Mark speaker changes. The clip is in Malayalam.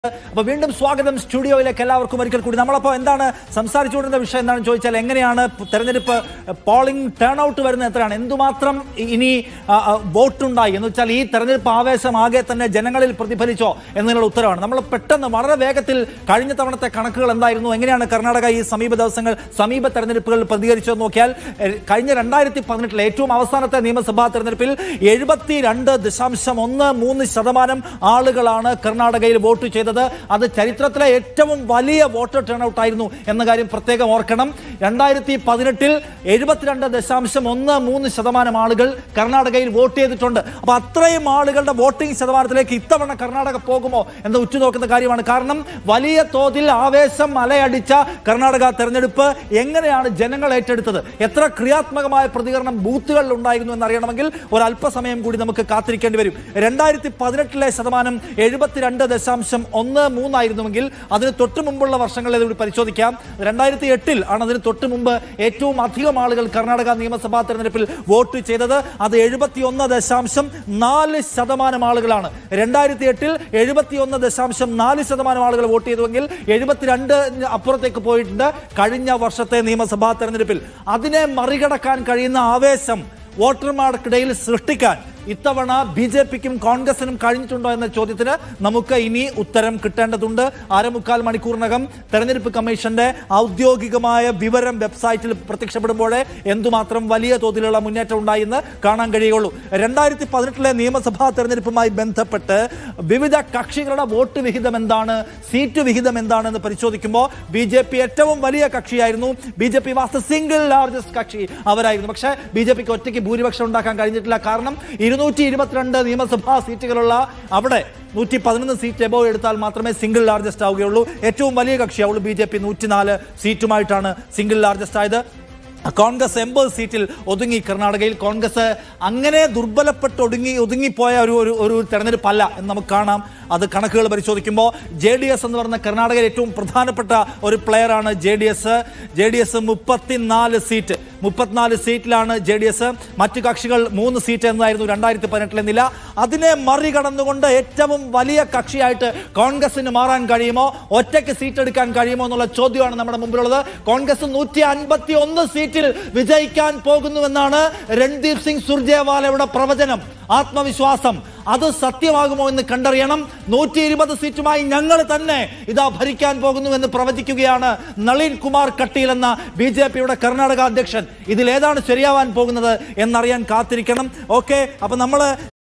Speaker 1: അപ്പൊ വീണ്ടും സ്വാഗതം സ്റ്റുഡിയോയിലേക്ക് എല്ലാവർക്കും ഒരിക്കൽ കൂടി നമ്മളപ്പോ എന്താണ് സംസാരിച്ചുകൊണ്ടിരുന്ന വിഷയം എന്താണെന്ന് ചോദിച്ചാൽ എങ്ങനെയാണ് തെരഞ്ഞെടുപ്പ് പോളിംഗ് ടേൺ ഔട്ട് വരുന്നത് എത്രയാണ് എന്തുമാത്രം ഇനി ആ, ആ, വോട്ടുണ്ടായി എന്ന് വെച്ചാൽ ഈ തെരഞ്ഞെടുപ്പ് ആവേശം ആകെ തന്നെ ജനങ്ങളിൽ പ്രതിഫലിച്ചോ എന്നുള്ള ഉത്തരവാണ് നമ്മൾ പെട്ടെന്ന് വളരെ വേഗത്തിൽ കഴിഞ്ഞ തവണത്തെ കണക്കുകൾ എന്തായിരുന്നു എങ്ങനെയാണ് കർണാടക ഈ സമീപ ദിവസങ്ങൾ സമീപ തെരഞ്ഞെടുപ്പുകളിൽ പ്രതികരിച്ചതെന്ന് നോക്കിയാൽ എ, കഴിഞ്ഞ രണ്ടായിരത്തി പതിനെട്ടിലെ ഏറ്റവും അവസാനത്തെ നിയമസഭാ തെരഞ്ഞെടുപ്പിൽ എഴുപത്തി രണ്ട് ദശാംശം ഒന്ന് മൂന്ന് ശതമാനം ആളുകളാണ് കർണാടകയിൽ വോട്ട് ചെയ്തത് അത് ചരിത്രത്തിലെ ഏറ്റവും വലിയ വോട്ടർ ടേൺ ഔട്ട് ആയിരുന്നു എന്ന കാര്യം പ്രത്യേകം ഓർക്കണം രണ്ടായിരത്തി പതിനെട്ടിൽ എഴുപത്തിരണ്ട് ദശാംശം ഒന്ന് മൂന്ന് ശതമാനം ആളുകൾ കർണാടകയിൽ വോട്ട് ചെയ്തിട്ടുണ്ട് അപ്പൊ അത്രയും ആളുകളുടെ വോട്ടിംഗ് ശതമാനത്തിലേക്ക് ഇത്തവണ കർണാടക പോകുമോ എന്ന് ഉറ്റുനോക്കുന്ന കാര്യമാണ് കാരണം വലിയ തോതിൽ ആവേശം അലയടിച്ച കർണാടക തെരഞ്ഞെടുപ്പ് എങ്ങനെയാണ് ജനങ്ങൾ ഏറ്റെടുത്തത് എത്ര ക്രിയാത്മകമായ പ്രതികരണം ബൂത്തുകളിൽ ഉണ്ടായിരുന്നു എന്നറിയണമെങ്കിൽ ഒരു അല്പസമയം കൂടി നമുക്ക് കാത്തിരിക്കേണ്ടി വരും രണ്ടായിരത്തി പതിനെട്ടിലെ ശതമാനം എഴുപത്തിരണ്ട് ദശാംശം ഒന്ന് മൂന്നായിരുന്നുവെങ്കിൽ അതിന് തൊട്ട് മുമ്പുള്ള വർഷങ്ങളിൽ കൂടി പരിശോധിക്കാം രണ്ടായിരത്തി എട്ടിൽ ആണ് അതിന് തൊട്ട് മുമ്പ് ഏറ്റവും അധികം ആളുകൾ കർണാടക നിയമസഭാ തെരഞ്ഞെടുപ്പിൽ വോട്ട് ചെയ്തത് അത് എഴുപത്തി ഒന്ന് ദശാംശം നാല് ശതമാനം ആളുകളാണ് രണ്ടായിരത്തി എട്ടിൽ എഴുപത്തി ഒന്ന് ദശാംശം നാല് ശതമാനം ആളുകൾ വോട്ട് ചെയ്തുവെങ്കിൽ എഴുപത്തിരണ്ട് അപ്പുറത്തേക്ക് പോയിട്ടുണ്ട് കഴിഞ്ഞ വർഷത്തെ നിയമസഭാ തെരഞ്ഞെടുപ്പിൽ അതിനെ മറികടക്കാൻ കഴിയുന്ന ആവേശം വോട്ടർമാർക്കിടയിൽ സൃഷ്ടിക്കാൻ ഇത്തവണ ബി ജെ പിക്കും കോൺഗ്രസിനും കഴിഞ്ഞിട്ടുണ്ടോ എന്ന ചോദ്യത്തിന് നമുക്ക് ഇനി ഉത്തരം കിട്ടേണ്ടതുണ്ട് അരമുക്കാൽ മണിക്കൂറിനകം തെരഞ്ഞെടുപ്പ് കമ്മീഷന്റെ ഔദ്യോഗികമായ വിവരം വെബ്സൈറ്റിൽ പ്രത്യക്ഷപ്പെടുമ്പോഴേ എന്തുമാത്രം വലിയ തോതിലുള്ള മുന്നേറ്റം ഉണ്ടായി എന്ന് കാണാൻ കഴിയുള്ളൂ രണ്ടായിരത്തി പതിനെട്ടിലെ നിയമസഭാ തെരഞ്ഞെടുപ്പുമായി ബന്ധപ്പെട്ട് വിവിധ കക്ഷികളുടെ വോട്ട് വിഹിതം എന്താണ് സീറ്റ് വിഹിതം എന്താണെന്ന് പരിശോധിക്കുമ്പോൾ ബി ജെ പി ഏറ്റവും വലിയ കക്ഷിയായിരുന്നു B J P was single largest കക്ഷി അവരായിരുന്നു പക്ഷേ ബി ജെ പിക്ക് ഒറ്റയ്ക്ക് ഭൂരിപക്ഷം ഉണ്ടാക്കാൻ കഴിഞ്ഞിട്ടില്ല കാരണം ഇരുന്നൂറ്റി ഇരുപത്തിരണ്ട് നിയമസഭാ സീറ്റുകളുള്ള അവിടെ നൂറ്റി പതിനൊന്ന് സീറ്റ് എബോ എടുത്താൽ മാത്രമേ സിംഗിൾ ലാർജസ്റ്റ് ആവുകയുള്ളൂ ഏറ്റവും വലിയ കക്ഷിയാവുള്ളൂ ബി ജെ പി നൂറ്റിനാല് സീറ്റുമായിട്ടാണ് സിംഗിൾ ലാർജസ്റ്റ് ആയത് കോൺഗ്രസ് എൺപത് സീറ്റിൽ ഒതുങ്ങി കർണാടകയിൽ കോൺഗ്രസ് അങ്ങനെ ദുർബലപ്പെട്ട് ഒടുങ്ങി ഒതുങ്ങിപ്പോയ ഒരു ഒരു ഒരു തെരഞ്ഞെടുപ്പല്ല എന്ന് നമുക്ക് കാണാം അത് കണക്കുകൾ പരിശോധിക്കുമ്പോൾ ജെ ഡി എസ് എന്ന് പറഞ്ഞ കർണാടകയിൽ ഏറ്റവും പ്രധാനപ്പെട്ട ഒരു പ്ലെയറാണ് J D S J D S മുപ്പത്തിനാല് സീറ്റ് മുപ്പത്തിനാല് സീറ്റിലാണ് ജെ ഡി എസ് മറ്റു കക്ഷികൾ മൂന്ന് സീറ്റ് എന്നതായിരുന്നു രണ്ടായിരത്തി പതിനെട്ടിലെ നില അതിനെ മറികടന്നുകൊണ്ട് ഏറ്റവും വലിയ കക്ഷിയായിട്ട് കോൺഗ്രസിന് മാറാൻ കഴിയുമോ ഒറ്റയ്ക്ക് സീറ്റ് എടുക്കാൻ കഴിയുമോ എന്നുള്ള ചോദ്യമാണ് നമ്മുടെ മുമ്പിലുള്ളത് കോൺഗ്രസ് നൂറ്റി അൻപത്തി ഒന്ന് സീറ്റിൽ വിജയിക്കാൻ പോകുന്നുവെന്നാണ് രൺദീപ് സിംഗ് സുർജേവാലയുടെ പ്രവചനം ആത്മവിശ്വാസം അത് സത്യമാകുമോ എന്ന് കണ്ടറിയണം നൂറ്റി ഇരുപത് സീറ്റുമായി ഞങ്ങൾ തന്നെ ഇതാ ഭരിക്കാൻ പോകുന്നു എന്ന് പ്രവചിക്കുകയാണ് നളിൻ കുമാർ കട്ടീൽ എന്ന ബി ജെ പിയുടെ കർണാടക അധ്യക്ഷൻ ഇതിലേതാണ് ശരിയാവാൻ പോകുന്നത് എന്നറിയാൻ കാത്തിരിക്കണം ഓക്കെ അപ്പൊ നമ്മള്